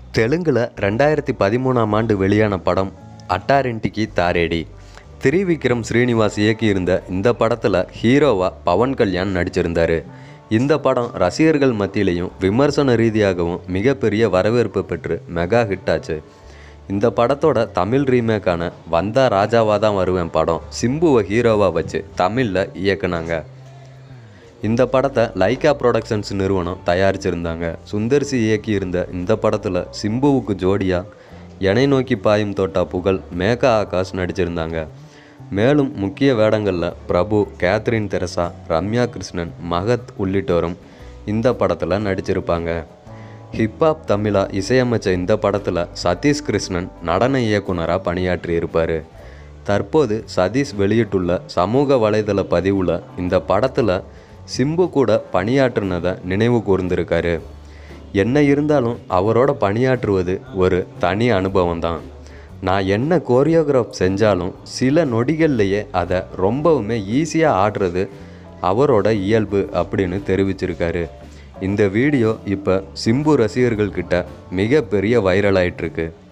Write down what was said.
தெலுங்கில் ரெண்டாயிரத்தி பதிமூணாம் ஆண்டு வெளியான படம் அட்டாரென்டிக்கு தாரேடி திரிவிக்ரம் ஸ்ரீனிவாஸ் இயக்கியிருந்த இந்த படத்தில் ஹீரோவா பவன் கல்யாண் நடிச்சிருந்தார் இந்த படம் ரசிகர்கள் மத்தியிலையும் விமர்சன ரீதியாகவும் மிகப்பெரிய வரவேற்பு பெற்று மெகா ஹிட் ஆச்சு இந்த படத்தோட தமிழ் ரீமேக்கான வந்தா ராஜாவா தான் வருவேன் படம் சிம்புவை ஹீரோவாக வச்சு தமிழில் இயக்குனாங்க இந்த படத்தை லைக்கா ப்ரொடக்ஷன்ஸ் நிறுவனம் தயாரிச்சிருந்தாங்க சுந்தர்சி இயக்கியிருந்த இந்த படத்தில் சிம்புவுக்கு ஜோடியா எனை நோக்கி பாயும் தோட்டா புகழ் மேகா ஆகாஷ் நடிச்சிருந்தாங்க மேலும் முக்கிய வேடங்களில் பிரபு கேத்ரின் தெரசா ரம்யா கிருஷ்ணன் மகத் உள்ளிட்டோரும் இந்த படத்தில் நடிச்சிருப்பாங்க ஹிப்ஹாப் தமிழா இசையமைச்ச இந்த படத்தில் சதீஷ் கிருஷ்ணன் நடன இயக்குனராக பணியாற்றியிருப்பார் தற்போது சதீஷ் வெளியிட்டுள்ள சமூக வலைதள பதிவில் இந்த படத்தில் சிம்பு கூட பணியாற்றினதை நினைவு கூர்ந்திருக்காரு என்ன இருந்தாலும் அவரோட பணியாற்றுவது ஒரு தனி அனுபவம் தான் நான் என்ன கோரியோகிராஃப் செஞ்சாலும் சில நொடிகள்லையே அதை ரொம்பவுமே ஈஸியாக ஆடுறது அவரோட இயல்பு அப்படின்னு தெரிவிச்சிருக்காரு இந்த வீடியோ இப்போ சிம்பு ரசிகர்கள்கிட்ட மிகப்பெரிய வைரல் ஆயிட்டிருக்கு